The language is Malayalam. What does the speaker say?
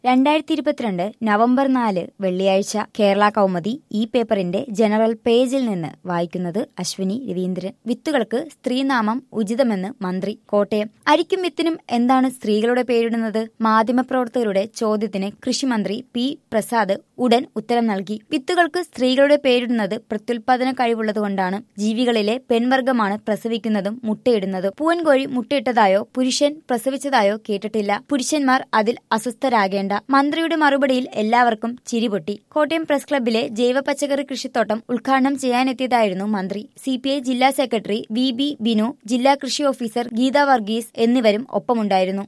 രണ്ടായിരത്തി ഇരുപത്തിരണ്ട് നവംബർ നാല് വെള്ളിയാഴ്ച കേരള കൗമുദി ഈ പേപ്പറിന്റെ ജനറൽ പേജിൽ നിന്ന് വായിക്കുന്നത് അശ്വിനി രവീന്ദ്രൻ വിത്തുകൾക്ക് സ്ത്രീനാമം ഉചിതമെന്ന് മന്ത്രി കോട്ടയം അരിക്കും വിത്തിനും എന്താണ് സ്ത്രീകളുടെ പേരിടുന്നത് മാധ്യമപ്രവർത്തകരുടെ ചോദ്യത്തിന് കൃഷിമന്ത്രി പി പ്രസാദ് ഉടൻ ഉത്തരം നൽകി വിത്തുകൾക്ക് സ്ത്രീകളുടെ പേരിടുന്നത് പ്രത്യുൽപാദന കഴിവുള്ളതുകൊണ്ടാണ് ജീവികളിലെ പെൺവർഗമാണ് പ്രസവിക്കുന്നതും മുട്ടയിടുന്നതും പൂവൻകോഴി മുട്ടയിട്ടതായോ പുരുഷൻ പ്രസവിച്ചതായോ കേട്ടിട്ടില്ല പുരുഷന്മാർ അതിൽ അസ്വസ്ഥരാകേണ്ട മന്ത്രിയുടെ മറുപടിയിൽ എല്ലാവർക്കും ചിരിപൊട്ടി കോട്ടയം പ്രസ് ക്ലബിലെ ജൈവ പച്ചക്കറി കൃഷിത്തോട്ടം ഉദ്ഘാടനം ചെയ്യാനെത്തിയതായിരുന്നു മന്ത്രി സി പി ഐ ജില്ലാ സെക്രട്ടറി വി ബി ബിനു ജില്ലാ കൃഷി ഓഫീസർ ഗീത വർഗീസ് എന്നിവരും ഒപ്പമുണ്ടായിരുന്നു